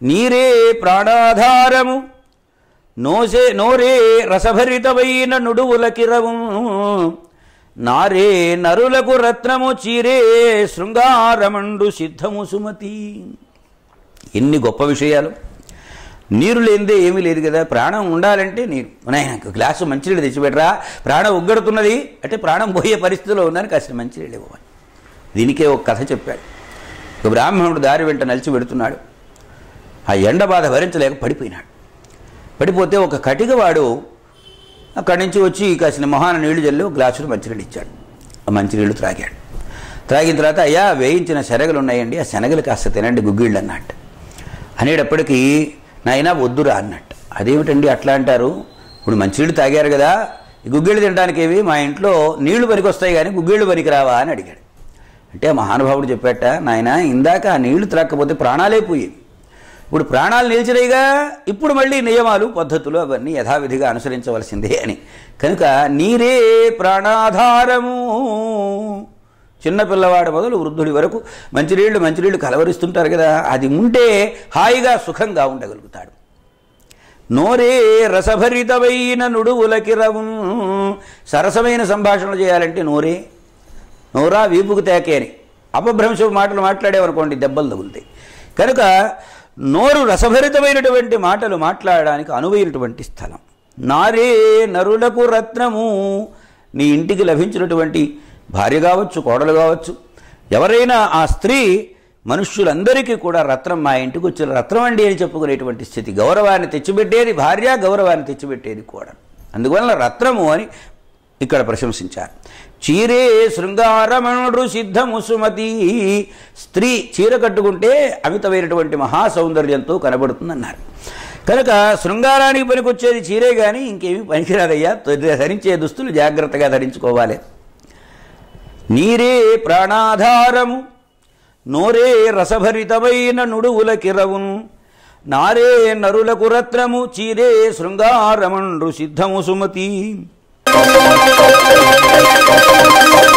నీరే ప్రాణాధారము నోసే నోరే రసభరితమైన నుడువుల కిరవు నారే నరులకు రత్నము చీరే శృంగారమండు సిద్ధము సుమతి ఎన్ని గొప్ప విషయాలు నీరు లేనిదే ఏమీ లేదు కదా ప్రాణం ఉండాలంటే నీరు నాయన ఒక గ్లాసు మంచినీళ్ళు తెచ్చిపెట్టరా ప్రాణం ఉగ్గడుతున్నది అంటే ప్రాణం పోయే పరిస్థితిలో ఉన్నాను కాస్త మంచినీళ్ళు ఇవ్వమని దీనికే ఒక కథ చెప్పాడు ఒక బ్రాహ్మణుడు దారి వెంట నలిచి పెడుతున్నాడు ఆ ఎండ బాధ భరించలేక పడిపోయినాడు పడిపోతే ఒక కటికవాడు అక్కడి నుంచి వచ్చి కాసిన మొహాన నీళ్లు జల్లి ఒక గ్లాసులో మంచినీళ్ళు ఇచ్చాడు ఆ మంచినీళ్ళు త్రాగాడు త్రాగిన తర్వాత అయ్యా వేయించిన శనగలు ఉన్నాయండి ఆ శనగలు కాస్త తినండి గుగ్గిళ్ళు అన్నట్టు అనేటప్పటికీ నాయనా వద్దురా అన్నట్టు అదేమిటండి అట్లా అంటారు ఇప్పుడు మంచినీళ్ళు తాగారు కదా ఈ గుగ్గిళ్ళు తినడానికి ఏవి మా ఇంట్లో నీళ్లు పనికొస్తాయి కానీ గుగ్గిళ్ళు పనికిరావా అని అడిగాడు అంటే ఆ మహానుభావుడు చెప్పాట నాయన ఇందాక ఆ నీళ్లు త్రాక్కపోతే ప్రాణాలే పోయేవి ఇప్పుడు ప్రాణాలు నిలిచినాయిగా ఇప్పుడు మళ్ళీ నియమాలు పద్ధతులు అవన్నీ యథావిధిగా అనుసరించవలసిందే అని కనుక నీరే ప్రాణాధారము చిన్న పిల్లవాడు మొదలు వృద్ధుడి వరకు మంచినీళ్ళు మంచినీళ్ళు కలవరిస్తుంటారు కదా అది ఉంటే హాయిగా సుఖంగా ఉండగలుగుతాడు నోరే రసభరితమైన నుడువులకిరవు సరసమైన సంభాషణలు చేయాలంటే నోరే నోరా వీపుకు తేకే అని అపభ్రంశపు మాటలు మాట్లాడేవనుకోండి దెబ్బలు తగులుతాయి కనుక నోరు రసభరితమైనటువంటి మాటలు మాట్లాడడానికి అనువైనటువంటి స్థలం నారే నరులకు రత్నము నీ ఇంటికి లభించినటువంటి భార్య కావచ్చు కోడలు కావచ్చు ఎవరైనా ఆ స్త్రీ మనుష్యులందరికీ కూడా రత్నం మా ఇంటికి వచ్చిన రత్నం అండి అని చెప్పుకునేటువంటి స్థితి గౌరవాన్ని తెచ్చిపెట్టేది భార్య గౌరవాన్ని తెచ్చిపెట్టేది కూడా అందువలన రత్నము అని ఇక్కడ ప్రశంసించారు చీరే శృంగారమణుడు సిద్ధము సుమతి స్త్రీ చీర కట్టుకుంటే అమితమైనటువంటి మహాసౌందర్యంతో కనబడుతుందన్నారు కనుక శృంగారానికి పనికొచ్చేది చీరే కానీ ఇంకేమీ పనికిరాదయ్యా ధరించే దుస్తులు జాగ్రత్తగా ధరించుకోవాలి నీరే ప్రాణాధారము నోరే రసభరితమైన నుడువుల కిరవును నారే నరులకు రత్నము చీరే శృంగారమండ్రు సిద్ధము సుమతి